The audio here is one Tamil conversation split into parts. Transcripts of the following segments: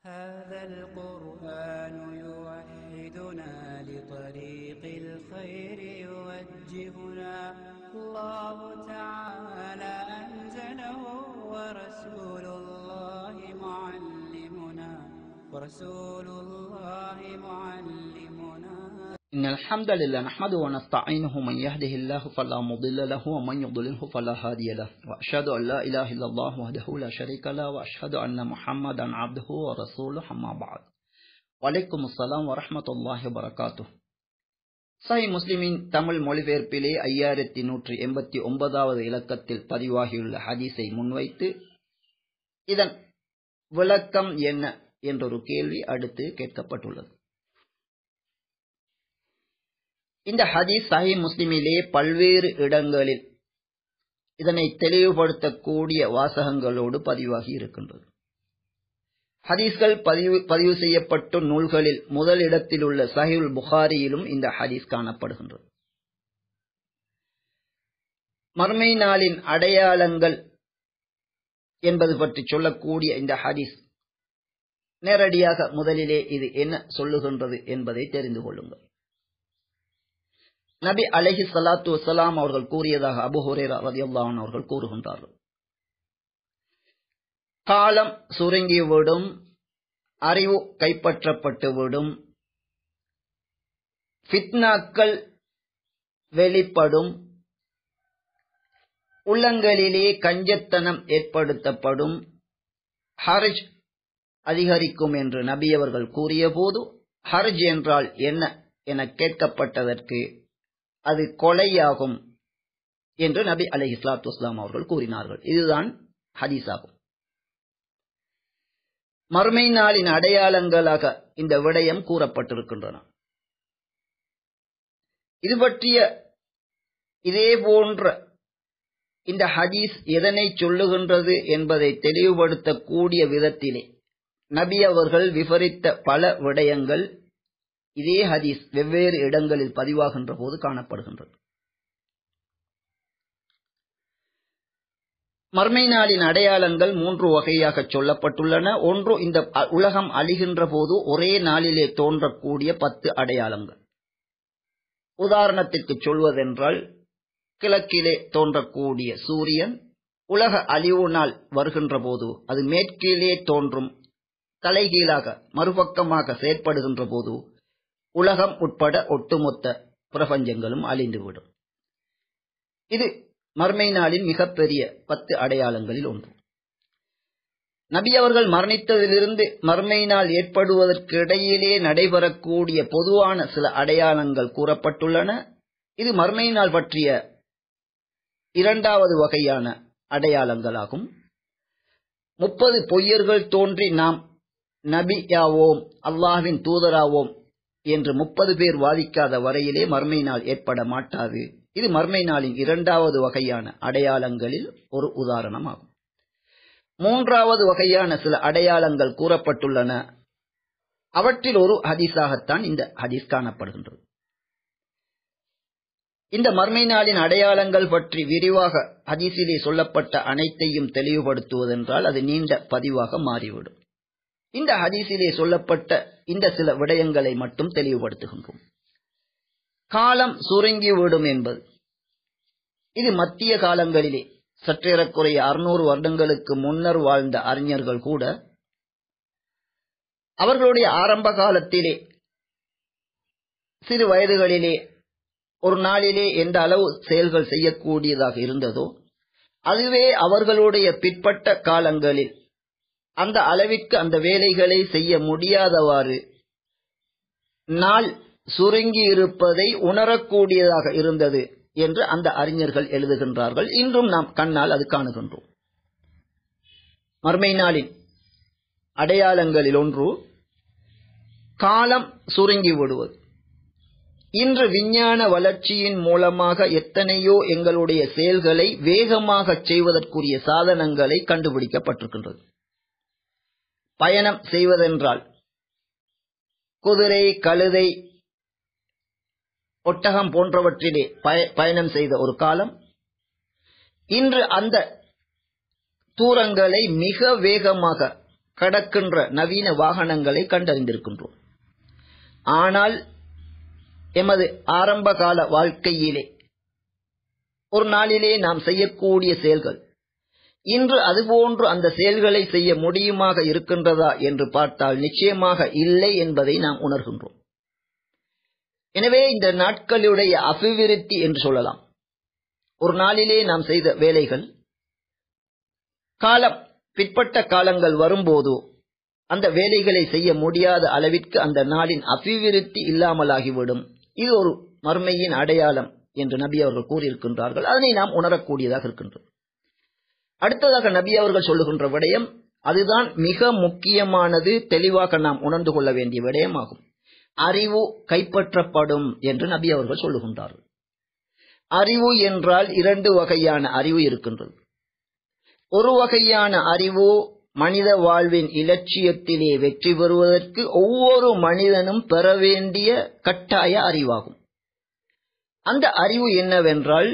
هذا القرآن يوحدنا لطريق الخير يوجهنا الله تعالى أنزله ورسول الله معلمنا ورسول الله معلمنا إن الحمد لله نحمده ونستعينه من يهده الله فلا مضل له ومن يضلله فلا هادي له وأشهد أن لا إله إلا الله وحده لا شريك له وأشهد أن محمدا عبده ورسوله أما بعد وعليكم السلام ورحمة الله وبركاته சஹி முஸ்லிமின் தமிழ் மொழிபெயர்ப்பிலே ஐயாயிரத்தி நூற்றி எண்பத்தி ஒன்பதாவது இலக்கத்தில் பதிவாகியுள்ள ஹதீஸை முன்வைத்து இதன் விளக்கம் என்ன என்றொரு கேள்வி அடுத்து கேட்கப்பட்டுள்ளது இந்த ஹதீஸ் சஹி முஸ்லிமிலே பல்வேறு இடங்களில் இதனை தெளிவுபடுத்தக்கூடிய வாசகங்களோடு பதிவாகி இருக்கின்றது ஹதீஸ்கள் பதிவு பதிவு செய்யப்பட்ட நூல்களில் முதல் இடத்தில் உள்ள சஹிவுல் புகாரியிலும் இந்த ஹதீஸ் காணப்படுகின்றது மர்மை நாளின் அடையாளங்கள் என்பது பற்றி சொல்லக்கூடிய இந்த ஹதீஸ் நேரடியாக முதலிலே இது என்ன சொல்லுகின்றது என்பதை தெரிந்து கொள்ளுங்கள் நபி அலஹி சலாத்து வசலாம் அவர்கள் கூறியதாக அபு ஹுரேரா ரதியுல்லான் அவர்கள் கூறுகின்றார்கள் காலம் சுருங்கிவிடும் அறிவு கைப்பற்றப்பட்டுவிடும் ஃபித்னாக்கள் வெளிப்படும் உள்ளங்களிலே கஞ்சத்தனம் ஏற்படுத்தப்படும் ஹர்ஜ் அதிகரிக்கும் என்று நபி அவர்கள் கூறிய போது ஹர்ஜ் என்றால் என்ன என கேட்கப்பட்டதற்கு அது கொலையாகும் என்று நபி அலி இஸ்லாத்து வஸ்லாம் அவர்கள் கூறினார்கள் இதுதான் ஹதீஸ் ஆகும் மறுமை நாளின் அடையாளங்களாக இந்த விடயம் கூறப்பட்டிருக்கின்றன இது பற்றிய இதே போன்ற இந்த ஹதீஸ் எதனை சொல்லுகின்றது என்பதை தெளிவுபடுத்தக்கூடிய விதத்திலே நபி அவர்கள் விவரித்த பல விடயங்கள் இதே ஹதீஸ் வெவ்வேறு இடங்களில் பதிவாகின்ற போது காணப்படுகின்றது மர்மை நாளின் அடையாளங்கள் மூன்று வகையாக சொல்லப்பட்டுள்ளன ஒன்று இந்த உலகம் அழிகின்ற போது ஒரே நாளிலே தோன்றக்கூடிய பத்து அடையாளங்கள் உதாரணத்திற்கு சொல்வதென்றால் கிழக்கிலே தோன்றக்கூடிய சூரியன் உலக அழிவு நாள் வருகின்ற போது அது மேற்கிலே தோன்றும் தலைகீழாக மறுபக்கமாக செயற்படுகின்ற போது உலகம் உட்பட ஒட்டுமொத்த பிரபஞ்சங்களும் அழிந்துவிடும் இது மர்மை நாளின் மிகப்பெரிய பத்து அடையாளங்களில் ஒன்று நபி அவர்கள் மரணித்ததிலிருந்து மர்மை நாள் ஏற்படுவதற்கு இடையிலே நடைபெறக்கூடிய பொதுவான சில அடையாளங்கள் கூறப்பட்டுள்ளன இது மர்மை நாள் பற்றிய இரண்டாவது வகையான அடையாளங்களாகும் முப்பது பொய்யர்கள் தோன்றி நாம் நபியாவோம் அல்லாஹ்வின் தூதராவோம் என்று முப்பது பேர் வாதிக்காத வரையிலே மர்மை நாள் ஏற்பட மாட்டாது இது மர்மை நாளின் இரண்டாவது வகையான அடையாளங்களில் ஒரு உதாரணமாகும் மூன்றாவது வகையான சில அடையாளங்கள் கூறப்பட்டுள்ளன அவற்றில் ஒரு ஹதீஸாகத்தான் இந்த ஹதீஸ் காணப்படுகின்றது இந்த மர்மை நாளின் அடையாளங்கள் பற்றி விரிவாக ஹதீஸிலே சொல்லப்பட்ட அனைத்தையும் தெளிவுபடுத்துவதென்றால் அது நீண்ட பதிவாக மாறிவிடும் இந்த ஹதீஸிலே சொல்லப்பட்ட இந்த சில விடயங்களை மட்டும் தெளிவுபடுத்துகின்றோம் காலம் சுருங்கிவிடும் என்பது இது மத்திய காலங்களிலே சற்றேறக்குறைய அறுநூறு வருடங்களுக்கு முன்னர் வாழ்ந்த அறிஞர்கள் கூட அவர்களுடைய ஆரம்ப காலத்திலே சிறு வயதுகளிலே ஒரு நாளிலே எந்த அளவு செயல்கள் செய்யக்கூடியதாக இருந்ததோ அதுவே அவர்களுடைய பிற்பட்ட காலங்களில் அந்த அளவிற்கு அந்த வேலைகளை செய்ய முடியாதவாறு நாள் சுருங்கி இருப்பதை உணரக்கூடியதாக இருந்தது என்று அந்த அறிஞர்கள் எழுதுகின்றார்கள் இன்றும் நாம் கண்ணால் அது காணுகின்றோம் மர்மை நாளின் அடையாளங்களில் ஒன்று காலம் சுருங்கி விடுவது இன்று விஞ்ஞான வளர்ச்சியின் மூலமாக எத்தனையோ எங்களுடைய செயல்களை வேகமாக செய்வதற்குரிய சாதனங்களை கண்டுபிடிக்கப்பட்டிருக்கின்றது பயணம் செய்வதென்றால் குதிரை கழுதை ஒட்டகம் போன்றவற்றிலே பயணம் செய்த ஒரு காலம் இன்று அந்த தூரங்களை மிக வேகமாக கடக்கின்ற நவீன வாகனங்களை கண்டறிந்திருக்கின்றோம் ஆனால் எமது ஆரம்பகால வாழ்க்கையிலே ஒரு நாளிலே நாம் செய்யக்கூடிய செயல்கள் இன்று அதுபோன்று அந்த செயல்களை செய்ய முடியுமாக இருக்கின்றதா என்று பார்த்தால் நிச்சயமாக இல்லை என்பதை நாம் உணர்கின்றோம் எனவே இந்த நாட்களுடைய அபிவிருத்தி என்று சொல்லலாம் ஒரு நாளிலே நாம் செய்த வேலைகள் காலம் பிற்பட்ட காலங்கள் வரும்போது அந்த வேலைகளை செய்ய முடியாத அளவிற்கு அந்த நாளின் அபிவிருத்தி இல்லாமலாகிவிடும் இது ஒரு மர்மையின் அடையாளம் என்று நபி அவர்கள் கூறியிருக்கின்றார்கள் அதனை நாம் உணரக்கூடியதாக இருக்கின்றது அடுத்ததாக நபி அவர்கள் சொல்லுகின்ற விடயம் அதுதான் மிக முக்கியமானது தெளிவாக நாம் உணர்ந்து கொள்ள வேண்டிய விடயமாகும் அறிவு கைப்பற்றப்படும் என்று நபி அவர்கள் சொல்லுகின்றார்கள் அறிவு என்றால் இரண்டு வகையான அறிவு இருக்கின்றது ஒரு வகையான அறிவு மனித வாழ்வின் இலட்சியத்திலே வெற்றி பெறுவதற்கு ஒவ்வொரு மனிதனும் பெற வேண்டிய கட்டாய அறிவாகும் அந்த அறிவு என்னவென்றால்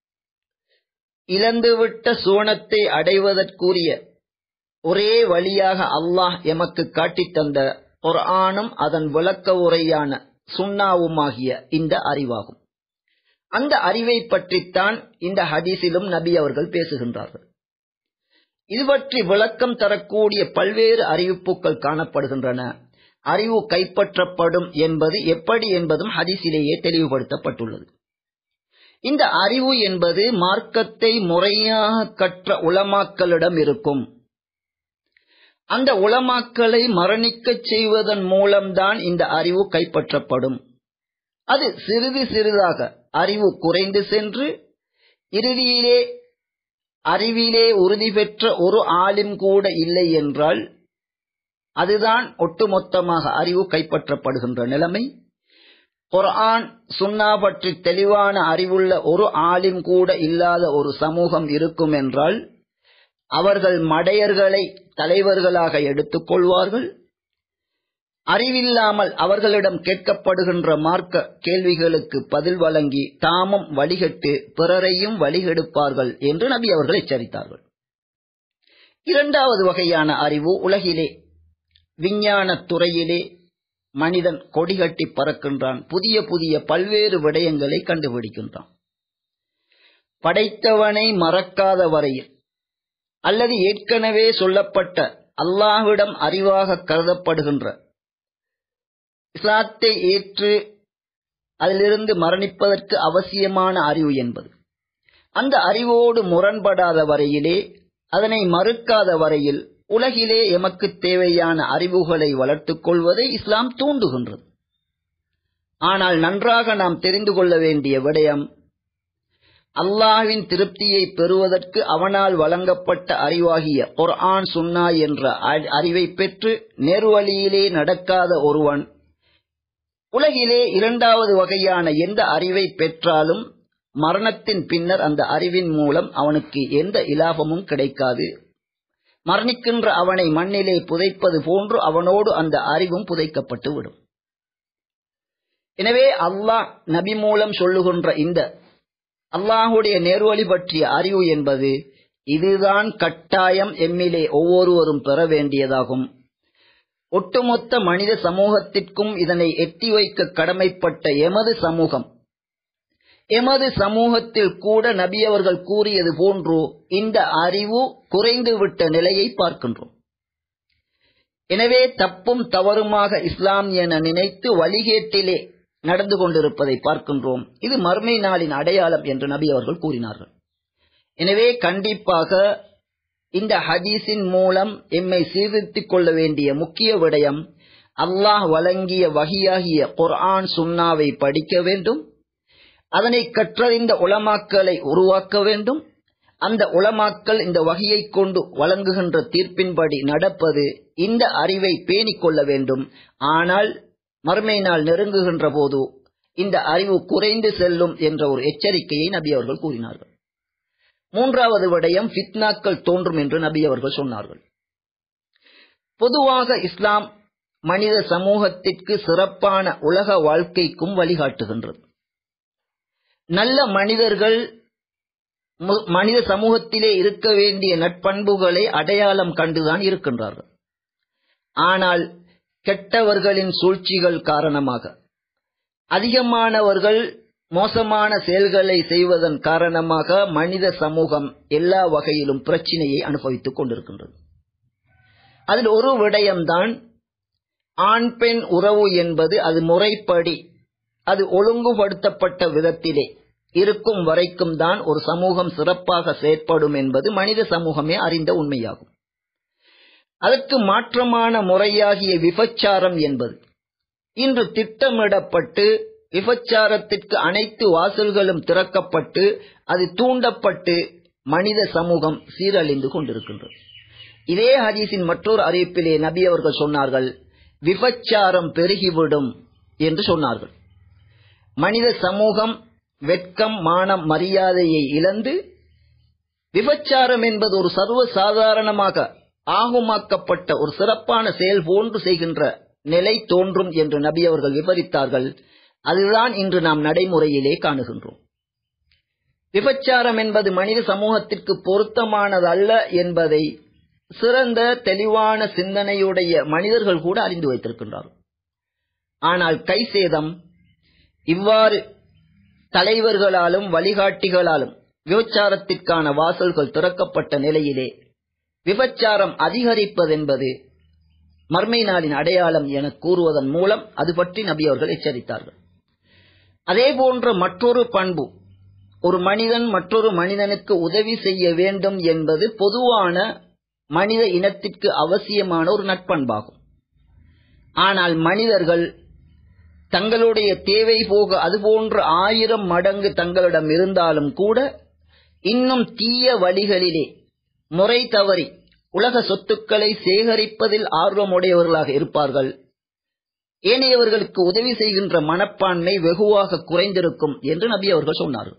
இழந்துவிட்ட சோனத்தை அடைவதற்குரிய ஒரே வழியாக அல்லாஹ் எமக்கு காட்டித் தந்த குர்ஆனும் அதன் விளக்க உரையான சுண்ணாவுமாகிய இந்த அறிவாகும் அந்த அறிவை பற்றித்தான் இந்த ஹதீஸிலும் நபி அவர்கள் பேசுகின்றார்கள் இது பற்றி விளக்கம் தரக்கூடிய பல்வேறு அறிவிப்புகள் காணப்படுகின்றன அறிவு கைப்பற்றப்படும் என்பது எப்படி என்பதும் ஹதீஸிலேயே தெளிவுபடுத்தப்பட்டுள்ளது இந்த அறிவு என்பது மார்க்கத்தை முறையாக கற்ற உலமாக்களிடம் இருக்கும் அந்த உலமாக்களை மரணிக்கச் செய்வதன் மூலம்தான் இந்த அறிவு கைப்பற்றப்படும் அது சிறிது சிறிதாக அறிவு குறைந்து சென்று இறுதியிலே அறிவிலே உறுதி பெற்ற ஒரு ஆளும் கூட இல்லை என்றால் அதுதான் ஒட்டுமொத்தமாக அறிவு கைப்பற்றப்படுகின்ற நிலைமை குர்ஆன் சுன்னா பற்றி தெளிவான அறிவுள்ள ஒரு ஆளும் கூட இல்லாத ஒரு சமூகம் இருக்கும் என்றால் அவர்கள் மடையர்களை தலைவர்களாக எடுத்துக் கொள்வார்கள் அறிவில்லாமல் அவர்களிடம் கேட்கப்படுகின்ற மார்க்க கேள்விகளுக்கு பதில் வழங்கி தாமும் வழிகட்டு பிறரையும் வழிகெடுப்பார்கள் என்று நபி அவர்கள் எச்சரித்தார்கள் இரண்டாவது வகையான அறிவு உலகிலே விஞ்ஞான துறையிலே மனிதன் கொடிகட்டி பறக்கின்றான் புதிய புதிய பல்வேறு விடயங்களை கண்டுபிடிக்கின்றான் படைத்தவனை மறக்காத வரையில் அல்லது ஏற்கனவே சொல்லப்பட்ட அல்லாஹ்விடம் அறிவாக கருதப்படுகின்ற இஸ்லாத்தை ஏற்று அதிலிருந்து மரணிப்பதற்கு அவசியமான அறிவு என்பது அந்த அறிவோடு முரண்படாத வரையிலே அதனை மறுக்காத வரையில் உலகிலே எமக்கு தேவையான அறிவுகளை வளர்த்துக் கொள்வதை இஸ்லாம் தூண்டுகின்றது ஆனால் நன்றாக நாம் தெரிந்து கொள்ள வேண்டிய விடயம் அல்லாஹ்வின் திருப்தியை பெறுவதற்கு அவனால் வழங்கப்பட்ட அறிவாகிய குர்ஆன் சுன்னா என்ற அறிவை பெற்று நேர்வழியிலே நடக்காத ஒருவன் உலகிலே இரண்டாவது வகையான எந்த அறிவை பெற்றாலும் மரணத்தின் பின்னர் அந்த அறிவின் மூலம் அவனுக்கு எந்த இலாபமும் கிடைக்காது மரணிக்கின்ற அவனை மண்ணிலே புதைப்பது போன்று அவனோடு அந்த அறிவும் புதைக்கப்பட்டு விடும் எனவே அல்லாஹ் நபி மூலம் சொல்லுகின்ற இந்த அல்லாஹுடைய நேர்வழி பற்றிய அறிவு என்பது இதுதான் கட்டாயம் எம்மிலே ஒவ்வொருவரும் பெற வேண்டியதாகும் ஒட்டுமொத்த மனித சமூகத்திற்கும் இதனை எட்டி வைக்க கடமைப்பட்ட எமது சமூகம் எமது சமூகத்தில் கூட நபி அவர்கள் கூறியது போன்று இந்த அறிவு குறைந்துவிட்ட நிலையை பார்க்கின்றோம் எனவே தப்பும் தவறுமாக இஸ்லாம் என நினைத்து வழிகேட்டிலே நடந்து கொண்டிருப்பதை பார்க்கின்றோம் இது மர்மை நாளின் அடையாளம் என்று நபி அவர்கள் கூறினார்கள் எனவே கண்டிப்பாக இந்த ஹதீஸின் மூலம் எம்மை சீர்திருத்திக் கொள்ள வேண்டிய முக்கிய விடயம் அல்லாஹ் வழங்கிய வகியாகிய குர்ஆன் சுன்னாவை படிக்க வேண்டும் அதனை கற்றறிந்த உலமாக்களை உருவாக்க வேண்டும் அந்த உலமாக்கள் இந்த வகையை கொண்டு வழங்குகின்ற தீர்ப்பின்படி நடப்பது இந்த அறிவை பேணிக் கொள்ள வேண்டும் ஆனால் மறுமை நாள் நெருங்குகின்ற போது இந்த அறிவு குறைந்து செல்லும் என்ற ஒரு எச்சரிக்கையை நபி அவர்கள் கூறினார்கள் மூன்றாவது விடயம் ஃபித்னாக்கள் தோன்றும் என்று நபி அவர்கள் சொன்னார்கள் பொதுவாக இஸ்லாம் மனித சமூகத்திற்கு சிறப்பான உலக வாழ்க்கைக்கும் வழிகாட்டுகின்றது நல்ல மனிதர்கள் மனித சமூகத்திலே இருக்க வேண்டிய நட்பண்புகளை அடையாளம் கண்டுதான் இருக்கின்றார்கள் ஆனால் கெட்டவர்களின் சூழ்ச்சிகள் காரணமாக அதிகமானவர்கள் மோசமான செயல்களை செய்வதன் காரணமாக மனித சமூகம் எல்லா வகையிலும் பிரச்சினையை அனுபவித்துக் கொண்டிருக்கின்றது அதில் ஒரு விடயம்தான் ஆண் பெண் உறவு என்பது அது முறைப்படி அது ஒழுங்குபடுத்தப்பட்ட விதத்திலே இருக்கும் வரைக்கும் தான் ஒரு சமூகம் சிறப்பாக செயற்படும் என்பது மனித சமூகமே அறிந்த உண்மையாகும் அதற்கு மாற்றமான முறையாகிய விபச்சாரம் என்பது இன்று திட்டமிடப்பட்டு விபச்சாரத்திற்கு அனைத்து வாசல்களும் திறக்கப்பட்டு அது தூண்டப்பட்டு மனித சமூகம் சீரழிந்து கொண்டிருக்கின்றது இதே ஹதீஸின் மற்றொரு அறிவிப்பிலே நபி அவர்கள் சொன்னார்கள் விபச்சாரம் பெருகிவிடும் என்று சொன்னார்கள் மனித சமூகம் வெட்கம் மானம் மரியாதையை இழந்து விபச்சாரம் என்பது ஒரு சர்வ சாதாரணமாக ஆகுமாக்கப்பட்ட ஒரு சிறப்பான செயல் போன்று செய்கின்ற நிலை தோன்றும் என்று நபி அவர்கள் விவரித்தார்கள் அதுதான் இன்று நாம் நடைமுறையிலே காணுகின்றோம் விபச்சாரம் என்பது மனித சமூகத்திற்கு பொருத்தமானது அல்ல என்பதை சிறந்த தெளிவான சிந்தனையுடைய மனிதர்கள் கூட அறிந்து வைத்திருக்கின்றார்கள் ஆனால் கை சேதம் இவ்வாறு தலைவர்களாலும் வழிகாட்டிகளாலும் விபச்சாரத்திற்கான வாசல்கள் திறக்கப்பட்ட நிலையிலே விபச்சாரம் அதிகரிப்பதென்பது மர்மை நாளின் அடையாளம் என கூறுவதன் மூலம் அது பற்றி நபி அவர்கள் எச்சரித்தார்கள் அதே போன்ற மற்றொரு பண்பு ஒரு மனிதன் மற்றொரு மனிதனுக்கு உதவி செய்ய வேண்டும் என்பது பொதுவான மனித இனத்திற்கு அவசியமான ஒரு நட்பண்பாகும் ஆனால் மனிதர்கள் தங்களுடைய தேவை போக அதுபோன்ற ஆயிரம் மடங்கு தங்களிடம் இருந்தாலும் கூட இன்னும் தீய வழிகளிலே முறை தவறி உலக சொத்துக்களை சேகரிப்பதில் ஆர்வமுடையவர்களாக இருப்பார்கள் ஏனையவர்களுக்கு உதவி செய்கின்ற மனப்பான்மை வெகுவாக குறைந்திருக்கும் என்று நபி அவர்கள் சொன்னார்கள்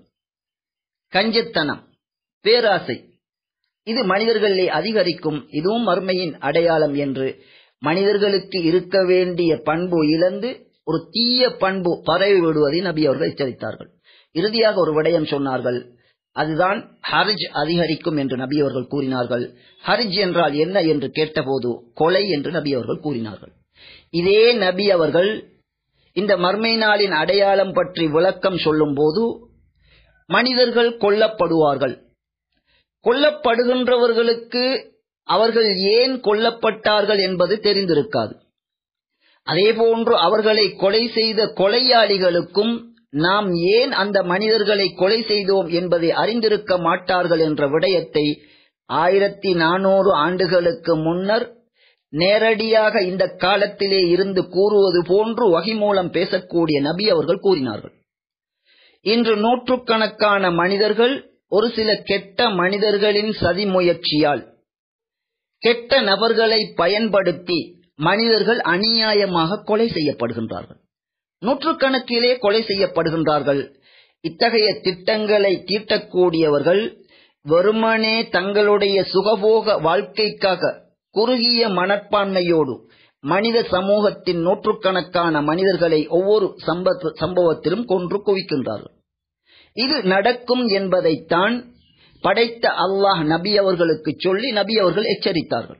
கஞ்சத்தனம் பேராசை இது மனிதர்களிலே அதிகரிக்கும் இதுவும் மர்மையின் அடையாளம் என்று மனிதர்களுக்கு இருக்க வேண்டிய பண்பு இழந்து ஒரு தீய பண்பு பரவி விடுவதை நபி அவர்கள் எச்சரித்தார்கள் இறுதியாக ஒரு விடயம் சொன்னார்கள் அதுதான் ஹர்ஜ் அதிகரிக்கும் என்று நபி அவர்கள் கூறினார்கள் ஹர்ஜ் என்றால் என்ன என்று கேட்டபோது கொலை என்று நபி அவர்கள் கூறினார்கள் இதே நபி அவர்கள் இந்த மர்மை நாளின் அடையாளம் பற்றி விளக்கம் சொல்லும் போது மனிதர்கள் கொல்லப்படுவார்கள் கொல்லப்படுகின்றவர்களுக்கு அவர்கள் ஏன் கொல்லப்பட்டார்கள் என்பது தெரிந்திருக்காது அதேபோன்று அவர்களை கொலை செய்த கொலையாளிகளுக்கும் நாம் ஏன் அந்த மனிதர்களை கொலை செய்தோம் என்பதை அறிந்திருக்க மாட்டார்கள் என்ற விடயத்தை ஆயிரத்தி நானூறு ஆண்டுகளுக்கு முன்னர் நேரடியாக இந்த காலத்திலே இருந்து கூறுவது போன்று வகை மூலம் பேசக்கூடிய நபி அவர்கள் கூறினார்கள் இன்று நூற்றுக்கணக்கான மனிதர்கள் ஒரு சில கெட்ட மனிதர்களின் சதி முயற்சியால் கெட்ட நபர்களை பயன்படுத்தி மனிதர்கள் அநியாயமாக கொலை செய்யப்படுகின்றார்கள் நூற்றுக்கணக்கிலே கொலை செய்யப்படுகின்றார்கள் இத்தகைய திட்டங்களை தீட்டக்கூடியவர்கள் வெறுமனே தங்களுடைய சுகபோக வாழ்க்கைக்காக குறுகிய மனப்பான்மையோடு மனித சமூகத்தின் நூற்றுக்கணக்கான மனிதர்களை ஒவ்வொரு சம்பவத்திலும் கொன்று குவிக்கின்றார்கள் இது நடக்கும் என்பதைத்தான் படைத்த அல்லாஹ் நபி அவர்களுக்கு சொல்லி நபி அவர்கள் எச்சரித்தார்கள்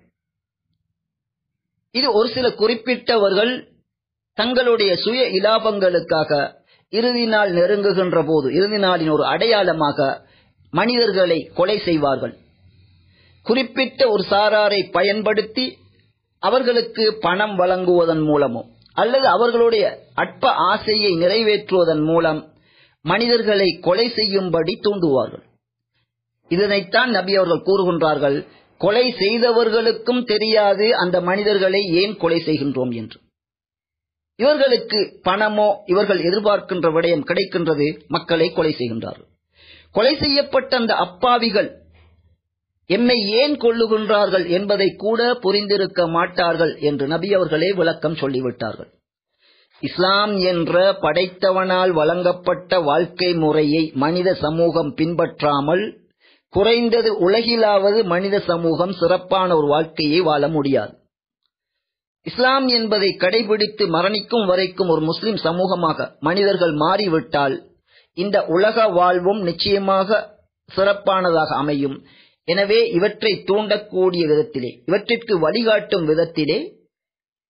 இது ஒரு சில குறிப்பிட்டவர்கள் தங்களுடைய சுய இலாபங்களுக்காக இறுதி நாள் நெருங்குகின்ற போது இறுதி நாளின் ஒரு அடையாளமாக மனிதர்களை கொலை செய்வார்கள் குறிப்பிட்ட ஒரு சாராரை பயன்படுத்தி அவர்களுக்கு பணம் வழங்குவதன் மூலமோ அல்லது அவர்களுடைய அற்ப ஆசையை நிறைவேற்றுவதன் மூலம் மனிதர்களை கொலை செய்யும்படி தூண்டுவார்கள் இதனைத்தான் நபி அவர்கள் கூறுகின்றார்கள் கொலை செய்தவர்களுக்கும் தெரியாது அந்த மனிதர்களை ஏன் கொலை செய்கின்றோம் என்று இவர்களுக்கு பணமோ இவர்கள் எதிர்பார்க்கின்ற விடயம் கிடைக்கின்றது மக்களை கொலை செய்கின்றார்கள் கொலை செய்யப்பட்ட அந்த அப்பாவிகள் எம்மை ஏன் கொள்ளுகின்றார்கள் என்பதை கூட புரிந்திருக்க மாட்டார்கள் என்று நபி அவர்களே விளக்கம் சொல்லிவிட்டார்கள் இஸ்லாம் என்ற படைத்தவனால் வழங்கப்பட்ட வாழ்க்கை முறையை மனித சமூகம் பின்பற்றாமல் குறைந்தது உலகிலாவது மனித சமூகம் சிறப்பான ஒரு வாழ்க்கையை வாழ முடியாது இஸ்லாம் என்பதை கடைபிடித்து மரணிக்கும் வரைக்கும் ஒரு முஸ்லிம் சமூகமாக மனிதர்கள் மாறிவிட்டால் இந்த உலக வாழ்வும் நிச்சயமாக சிறப்பானதாக அமையும் எனவே இவற்றை தூண்டக்கூடிய விதத்திலே இவற்றிற்கு வழிகாட்டும் விதத்திலே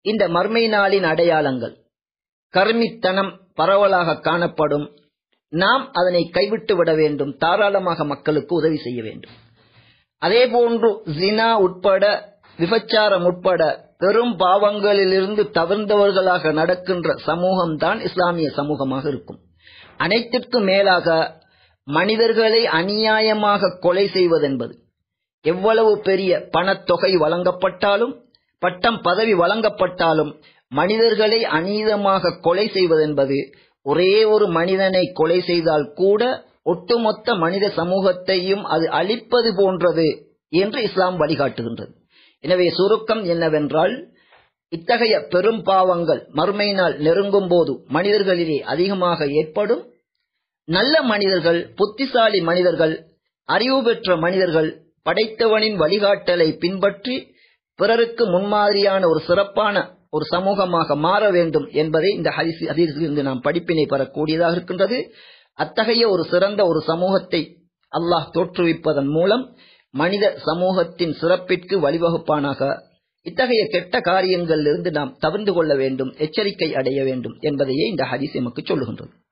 இந்த மர்மை நாளின் அடையாளங்கள் கர்மித்தனம் பரவலாக காணப்படும் நாம் அதனை கைவிட்டு விட வேண்டும் தாராளமாக மக்களுக்கு உதவி செய்ய வேண்டும் அதே போன்று ஜினா உட்பட விபச்சாரம் உட்பட பெரும் பாவங்களிலிருந்து தவிர்ந்தவர்களாக நடக்கின்ற சமூகம்தான் இஸ்லாமிய சமூகமாக இருக்கும் அனைத்திற்கும் மேலாக மனிதர்களை அநியாயமாக கொலை செய்வதென்பது எவ்வளவு பெரிய பணத்தொகை வழங்கப்பட்டாலும் பட்டம் பதவி வழங்கப்பட்டாலும் மனிதர்களை அநீதமாக கொலை செய்வதென்பது ஒரே ஒரு மனிதனை கொலை செய்தால் கூட ஒட்டுமொத்த மனித சமூகத்தையும் அது அழிப்பது போன்றது என்று இஸ்லாம் வழிகாட்டுகின்றது எனவே சுருக்கம் என்னவென்றால் இத்தகைய பெரும் பாவங்கள் மறுமை நாள் நெருங்கும் போது மனிதர்களிலே அதிகமாக ஏற்படும் நல்ல மனிதர்கள் புத்திசாலி மனிதர்கள் அறிவு பெற்ற மனிதர்கள் படைத்தவனின் வழிகாட்டலை பின்பற்றி பிறருக்கு முன்மாதிரியான ஒரு சிறப்பான ஒரு சமூகமாக மாற வேண்டும் என்பதை இந்த ஹதீஸிலிருந்து நாம் படிப்பினை பெறக்கூடியதாக இருக்கின்றது அத்தகைய ஒரு சிறந்த ஒரு சமூகத்தை அல்லாஹ் தோற்றுவிப்பதன் மூலம் மனித சமூகத்தின் சிறப்பிற்கு வழிவகுப்பானாக இத்தகைய கெட்ட காரியங்களிலிருந்து நாம் தவிர்ந்து கொள்ள வேண்டும் எச்சரிக்கை அடைய வேண்டும் என்பதையே இந்த ஹதீஸ் எமக்கு சொல்லுகின்றது